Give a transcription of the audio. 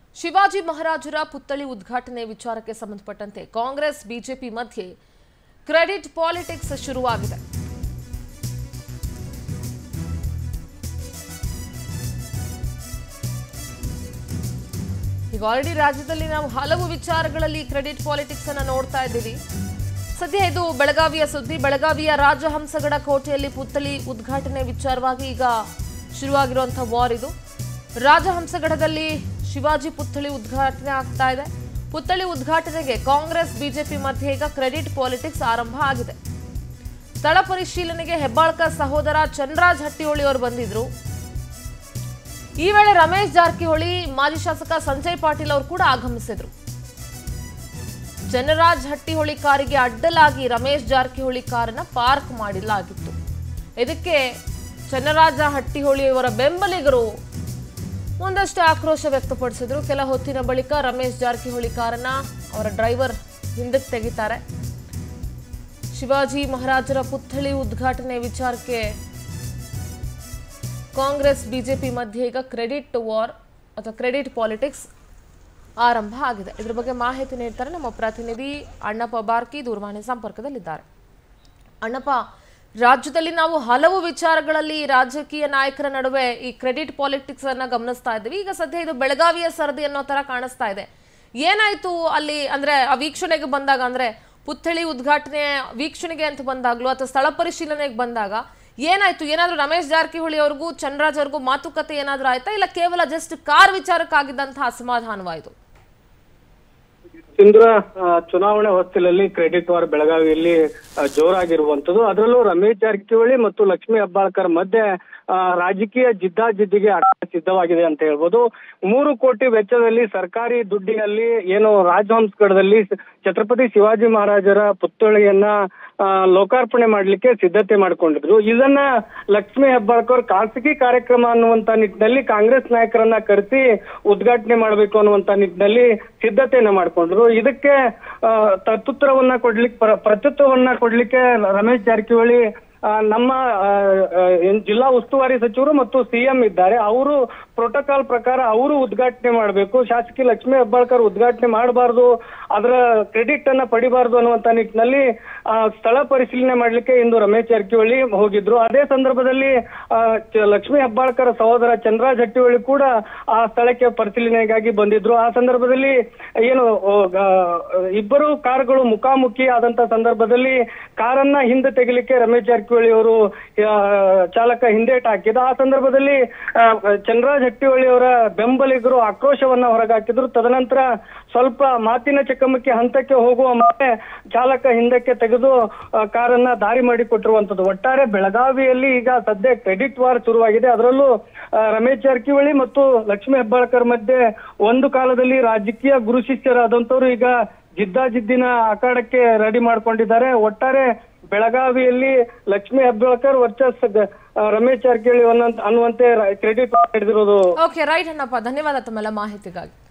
ಶಿವಾಜಿ ಮಹಾರಾಜರ ಪುತ್ಥಳಿ ಉದ್ಘಾಟನೆ ವಿಚಾರಕ್ಕೆ ಸಂಬಂಧಪಟ್ಟಂತೆ ಕಾಂಗ್ರೆಸ್ ಬಿಜೆಪಿ ಮಧ್ಯೆ ಕ್ರೆಡಿಟ್ ಪಾಲಿಟಿಕ್ಸ್ ಶುರುವಾಗಿದೆ ಈಗ ಆಲ್ರೆಡಿ ರಾಜ್ಯದಲ್ಲಿ ನಾವು ಹಲವು ವಿಚಾರಗಳಲ್ಲಿ ಕ್ರೆಡಿಟ್ ಪಾಲಿಟಿಕ್ಸ್ ಅನ್ನ ನೋಡ್ತಾ ಇದ್ದೀವಿ ಸದ್ಯ ಇದು ಬೆಳಗಾವಿಯ ಸುದ್ದಿ ಬೆಳಗಾವಿಯ ರಾಜಹಂಸಗಡ ಕೋಟೆಯಲ್ಲಿ ಪುತ್ಥಳಿ ಉದ್ಘಾಟನೆ ವಿಚಾರವಾಗಿ ಈಗ ಶುರುವಾಗಿರುವಂತಹ ವಾರ್ ಇದು ರಾಜಹಂಸಗಡದಲ್ಲಿ ಶಿವಾಜಿ ಪುತ್ಥಳಿ ಉದ್ಘಾಟನೆ ಆಗ್ತಾ ಇದೆ ಪುತ್ಥಳಿ ಉದ್ಘಾಟನೆಗೆ ಕಾಂಗ್ರೆಸ್ ಬಿಜೆಪಿ ಮಧ್ಯೆ ಈಗ ಕ್ರೆಡಿಟ್ ಪಾಲಿಟಿಕ್ಸ್ ಆರಂಭ ಆಗಿದೆ ಸ್ಥಳ ಪರಿಶೀಲನೆಗೆ ಹೆಬ್ಬಾಳ್ಕರ್ ಸಹೋದರ ಚಂದ್ರರಾಜ್ ಹಟ್ಟಿಹೊಳಿ ಅವರು ಬಂದಿದ್ರು ಈ ವೇಳೆ ರಮೇಶ್ ಜಾರಕಿಹೊಳಿ ಮಾಜಿ ಶಾಸಕ ಸಂಜಯ್ ಪಾಟೀಲ್ ಅವರು ಕೂಡ ಆಗಮಿಸಿದ್ರು ಜನರಾಜ್ ಹಟ್ಟಿಹೊಳಿ ಕಾರಿಗೆ ಅಡ್ಡಲಾಗಿ ರಮೇಶ್ ಜಾರಕಿಹೊಳಿ ಕಾರನ್ನ ಪಾರ್ಕ್ ಮಾಡಿಲಾಗಿತ್ತು ಇದಕ್ಕೆ ಚನ್ನರಾಜ ಹಟ್ಟಿಹೊಳಿ ಅವರ ಬೆಂಬಲಿಗರು ಒಂದಷ್ಟು ಆಕ್ರೋಶ ವ್ಯಕ್ತಪಡಿಸಿದ್ರು ಕೆಲ ಹೊತ್ತಿನ ಬಳಿಕ ರಮೇಶ್ ಜಾರಕಿಹೊಳಿ ಕಾರನ್ನ ಅವರ ಡ್ರೈವರ್ ಹಿಂದಕ್ಕೆ ತೆಗಿತಾರೆ ಶಿವಾಜಿ ಮಹಾರಾಜರ ಪುತ್ಥಳಿ ಉದ್ಘಾಟನೆ ವಿಚಾರಕ್ಕೆ ಕಾಂಗ್ರೆಸ್ ಬಿಜೆಪಿ ಮಧ್ಯೆ ಈಗ ಕ್ರೆಡಿಟ್ ವಾರ್ ಅಥವಾ ಕ್ರೆಡಿಟ್ ಪಾಲಿಟಿಕ್ಸ್ ಆರಂಭ ಆಗಿದೆ ಇದ್ರ ಬಗ್ಗೆ ಮಾಹಿತಿ ನೀಡ್ತಾರೆ ನಮ್ಮ ಪ್ರತಿನಿಧಿ ಅಣ್ಣಪ್ಪ ಬಾರ್ಕಿ ದೂರವಾಣಿ ಸಂಪರ್ಕದಲ್ಲಿದ್ದಾರೆ ಅಣ್ಣಪ್ಪ ರಾಜ್ಯದಲ್ಲಿ ನಾವು ಹಲವು ವಿಚಾರಗಳಲ್ಲಿ ರಾಜಕೀಯ ನಾಯಕರ ನಡುವೆ ಈ ಕ್ರೆಡಿಟ್ ಪಾಲಿಟಿಕ್ಸ್ ಅನ್ನ ಗಮನಿಸ್ತಾ ಇದ್ದೀವಿ ಈಗ ಸದ್ಯ ಇದು ಬೆಳಗಾವಿಯ ಸರದಿ ಅನ್ನೋ ತರ ಕಾಣಿಸ್ತಾ ಇದೆ ಏನಾಯ್ತು ಅಲ್ಲಿ ಅಂದ್ರೆ ಆ ವೀಕ್ಷಣೆಗೆ ಬಂದಾಗ ಅಂದ್ರೆ ಪುತ್ಥಳಿ ಉದ್ಘಾಟನೆ ವೀಕ್ಷಣೆಗೆ ಅಂತ ಬಂದಾಗ್ಲೂ ಅಥವಾ ಸ್ಥಳ ಪರಿಶೀಲನೆಗೆ ಬಂದಾಗ ಏನಾಯ್ತು ಏನಾದ್ರೂ ರಮೇಶ್ ಜಾರಕಿಹೊಳಿ ಅವ್ರಿಗೂ ಚಂದ್ರರಾಜ್ ಅವ್ರಿಗೂ ಮಾತುಕತೆ ಏನಾದ್ರೂ ಆಯ್ತಾ ಇಲ್ಲ ಕೇವಲ ಜಸ್ಟ್ ಕಾರ್ ವಿಚಾರಕ್ಕಾಗಿದ್ದಂತಹ ಅಸಮಾಧಾನವಾಯಿತು ಇಂದ್ರ ಆ, ಚುನಾವಣೆ ಹೊತ್ತಿಲಲ್ಲಿ ಕ್ರೆಡಿಟ್ ವಾರ್ ಬೆಳಗಾವಿಯಲ್ಲಿ ಆ, ಜೋರಾಗಿರುವಂತದ್ದು ಅದರಲ್ಲೂ ರಮೇಶ್ ಜಾರಕಿಹೊಳಿ ಮತ್ತು ಲಕ್ಷ್ಮೀ ಹೆಬ್ಬಾಳ್ಕರ್ ಮಧ್ಯೆ ಆ, ರಾಜಕೀಯ ಜಿದ್ದಾಜಿದ್ದಿಗೆ ಅಡ್ಡ ಸಿದ್ಧವಾಗಿದೆ ಅಂತ ಹೇಳ್ಬೋದು ಮೂರು ಕೋಟಿ ವೆಚ್ಚದಲ್ಲಿ ಸರ್ಕಾರಿ ದುಡ್ಡಿನಲ್ಲಿ ಏನು ರಾಜಹಂಸಗಡದಲ್ಲಿ ಛತ್ರಪತಿ ಶಿವಾಜಿ ಮಹಾರಾಜರ ಪುತ್ಥಳಿಯನ್ನ ಆ, ಲೋಕಾರ್ಪಣೆ ಮಾಡ್ಲಿಕ್ಕೆ ಸಿದ್ಧತೆ ಮಾಡ್ಕೊಂಡಿದ್ರು ಇದನ್ನ ಲಕ್ಷ್ಮೀ ಹೆಬ್ಬಾಳ್ಕರ್ ಖಾಸಗಿ ಕಾರ್ಯಕ್ರಮ ಅನ್ನುವಂತ ನಿಟ್ಟಿನಲ್ಲಿ ಕಾಂಗ್ರೆಸ್ ನಾಯಕರನ್ನ ಕರೆಸಿ ಉದ್ಘಾಟನೆ ಮಾಡಬೇಕು ಅನ್ನುವಂತ ನಿಟ್ಟಿನಲ್ಲಿ ಸಿದ್ಧತೆಯನ್ನ ಮಾಡ್ಕೊಂಡ್ರು ಇದಕ್ಕೆ ಆ, ತತ್ುತ್ತರವನ್ನ ಕೊಡ್ಲಿಕ್ಕೆ ಪ್ರ- ಪ್ರತ್ಯುತ್ತರವನ್ನ ಕೊಡ್ಲಿಕ್ಕೆ ರಮೇಶ್ ಜಾರಕಿಹೊಳಿ ಆ, ನಮ್ಮ ಆ, ಆ, ಏನ್ ಜಿಲ್ಲಾ ಉಸ್ತುವಾರಿ ಸಚಿವರು ಮತ್ತು ಸಿಎಂ ಇದ್ದಾರೆ ಅವರು ಪ್ರೋಟೋಕಾಲ್ ಪ್ರಕಾರ ಅವರು ಉದ್ಘಾಟನೆ ಮಾಡಬೇಕು ಶಾಸಕಿ ಲಕ್ಷ್ಮೀ ಹೆಬ್ಬಾಳ್ಕರ್ ಉದ್ಘಾಟನೆ ಮಾಡಬಾರ್ದು ಅದರ ಕ್ರೆಡಿಟ್ ಅನ್ನ ಪಡಿಬಾರ್ದು ಅನ್ನುವಂತ ನಿಟ್ಟಿನಲ್ಲಿ ಆ, ಸ್ಥಳ ಪರಿಶೀಲನೆ ಮಾಡ್ಲಿಕ್ಕೆ ಇಂದು ರಮೇಶ್ ಜಾರಕಿಹೊಳಿ ಹೋಗಿದ್ರು ಅದೇ ಸಂದರ್ಭದಲ್ಲಿ ಆ, ಚ- ಲಕ್ಷ್ಮೀ ಹೆಬ್ಬಾಳ್ಕರ್ ಸಹೋದರ ಚಂದ್ರರಾಜ್ ಹಟ್ಟಿಹೊಳಿ ಕೂಡ ಆ ಸ್ಥಳಕ್ಕೆ ಪರಿಶೀಲನೆಗಾಗಿ ಬಂದಿದ್ರು ಆ ಸಂದರ್ಭದಲ್ಲಿ ಏನು ಓ, ಗ- ಇಬ್ಬರು ಕಾರ್ಗಳು ಮುಖಾಮುಖಿ ಆದಂತ ಸಂದರ್ಭದಲ್ಲಿ ಕಾರನ್ನ ಹಿಂದೆ ತೆಗಿಲಿಕ್ಕೆ ರಮೇಶ್ ಜಾರಕಿಹೊಳಿ ಅವರು ಆ, ಚಾಲಕ ಹಿಂದೇಟ್ ಹಾಕಿದ ಆ ಸಂದರ್ಭದಲ್ಲಿ ಆ, ಚಂದ್ರರಾಜ್ ಹಟ್ಟಿಹೊಳಿ ಅವರ ಬೆಂಬಲಿಗರು ಆಕ್ರೋಶವನ್ನ ಹೊರಗಾಕಿದ್ರು ತದನಂತರ ಸ್ವಲ್ಪ ಮಾತಿನ ಚಕಮಕಿ ಹಂತಕ್ಕೆ ಹೋಗುವ ಮತ್ತೆ ಚಾಲಕ ಹಿಂದಕ್ಕೆ ತೆಗೆದು ಆ, ಕಾರನ್ನ ದಾರಿ ಮಾಡಿಕೊಟ್ಟಿರುವಂತದ್ದು ಒಟ್ಟಾರೆ ಬೆಳಗಾವಿಯಲ್ಲಿ ಈಗ ಸದ್ಯ ಕ್ರೆಡಿಟ್ ವಾರ್ ಶುರುವಾಗಿದೆ ಅದರಲ್ಲೂ ಆ, ರಮೇಶ್ ಜಾರಕಿಹೊಳಿ ಮತ್ತು ಲಕ್ಷ್ಮೀ ಹೆಬ್ಬಾಳ್ಕರ್ ಮಧ್ಯೆ ಒಂದು ಕಾಲದಲ್ಲಿ ರಾಜಕೀಯ ಗುರು ಶಿಷ್ಯರಾದಂತವ್ರು ಈಗ ಜಿದ್ದಾಜಿದ್ದಿನ ಅಖಾಡಕ್ಕೆ ರೆಡಿ ಮಾಡ್ಕೊಂಡಿದ್ದಾರೆ ಒಟ್ಟಾರೆ ಬೆಳಗಾವಿಯಲ್ಲಿ ಲಕ್ಷ್ಮೀ ಹೆಬ್ಬಾಳ್ಕರ್ ವರ್ಚಸ್ ಆ, ರಮೇಶ್ ಜಾರಕಿಹೊಳಿ ಅನ್ನುವಂತ- ಅನ್ನುವಂತೆ ಕ್ರೆಡಿಟ್ ಹಿಡಿದಿರೋದು ಓಕೆ ರೈಟ್ ಅಣ್ಣಪ್ಪ ಧನ್ಯವಾದ ತಮ್ಮೆಲ್ಲ ಮಾಹಿತಿಗಾಗಿ